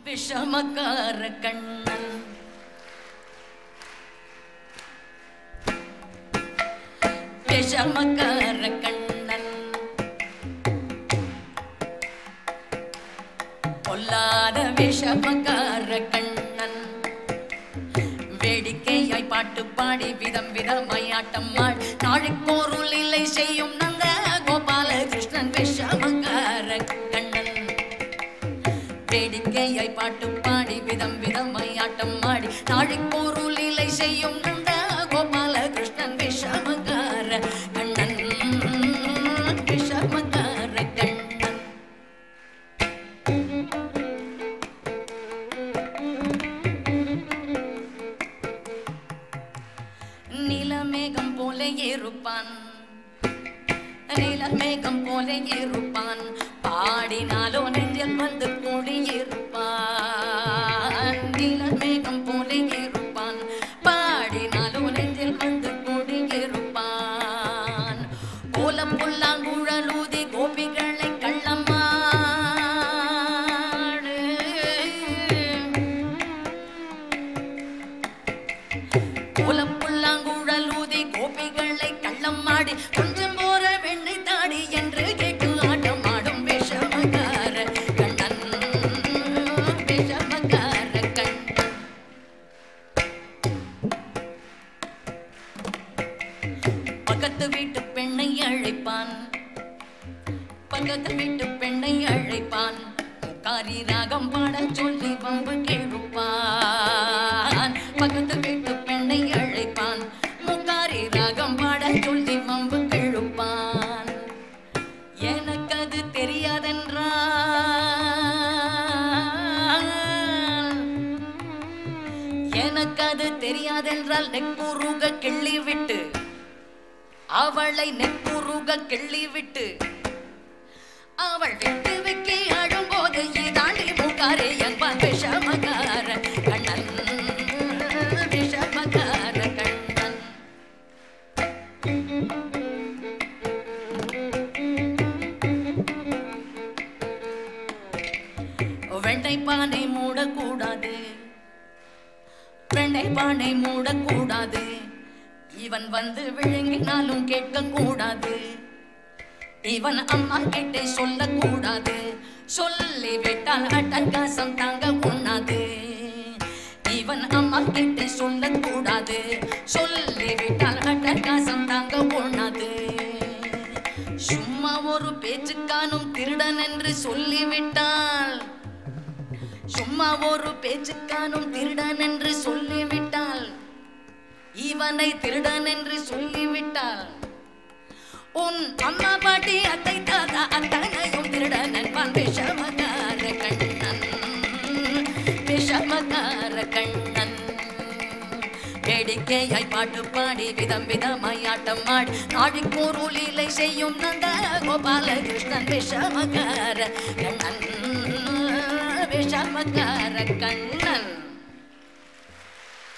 விஷமக்கார கண்ணன் விஷமக்கார கண்ணன் பொல்லாத விஷமக்கார கண்ணன் வேடிக்கையாய் பாட்டு பாடி விதம் விதமாய் ஆட்டம் ஆடி நாழிக்கோருள் இல்லை செய்யும் நந்த கோபால கிருஷ்ணன் விஷமக்கார கண்ணன் வேடிக்கையாய் பாட்டு பாடி விதம் விதமாய் ஆட்டம் ஆடி நாழிக்கோருள் இல்லை செய்யும் நந்த கோபால கிருஷ்ணன் விஷமக்கார கண்ணன் விஷமக்கார கண்ணன் நிலமேகம் போல இருப்பான் நிலமேகம் போல இருப்பான் பாடினாலோ நெஞ்சில் வந்து கூடியிருப்பான் நிலமேகம் போல இருப்பான் பாடினாலோ நெஞ்சில் வந்து கூடியிருப்பான் கோலம் புல்லாங்குழலூதி கோபிகளை கள்ளமாடு கோலப்புல்லாங்குழல் ஊதி கோபிகளை கள்ளம் ஆடி கொஞ்சம் போற வெண்ணை தாடி என்று கேட்டு ஆட்டம் ஆடும் விஷமக்கார கண்ணன் விஷமக்கார கண்ணன் பக்கத்து வீட்டு பெண்ணை அழைப்பான் பக்கத்து வீட்டு பெண்ணை அழைப்பான் காரி ராகம் பாட சொல்லி வம்பு கேட்பான் பக்கத்து வீட்டு பெண்ணை அழைப்பான் முக்காரி ராகம் பாட சொல்லி வம்பு கேழுப்பான் எனக்கு அது தெரியாதென்றால் எனக்கு அது தெரியாதென்றால் நெக்குருக கிள்ளி விட்டு அவளை நெக்குருக கிள்ளி விட்டு அவள் விட்டு வைக்கி அழும்போது இதாண்டி முகாரே என்பான் விஷமகார கண்ணன் விஷமகார கண்ணன் வெண்ணை பானை மூடக்கூடாது வெண்ணை பானை மூடக்கூடாது இவன் வந்து விழுங்கினாலும் கேட்கக்கூடாது இவன் அம்மா கிட்டே சொல்லக்கூடாது சொல்லி விட்டால் அட்டகாசம் தாங்க உண்ணாது இவன் அம்மா கிட்டே சொல்லக்கூடாது சொல்லி விட்டால் அட்டகாசம் தாங்க உண்ணாது சும்மா ஒரு பேச்சுக்கானும் திருடன் என்று சொல்லிவிட்டால் சும்மா ஒரு பேச்சுக்கானும் திருடன் என்று சொல்லிவிட்டால் இவனை திருடன் என்று சொல்லிவிட்டால் உன் அம்மா பாட்டி அத்தை தாத்தா அத்தனையும் திருடன் என்பான் விஷமகார கண்ணன் விஷமகார கண்ணன் வேடிக்கையாய் பாட்டு பாடி விதம் விதமாய் ஆட்டம் ஆடி நாடிக்கோர் ஒலிலை செய்யும் நந்த கோபால கிருஷ்ணன் விஷமகார கண்ணன் விஷமகார கண்ணன்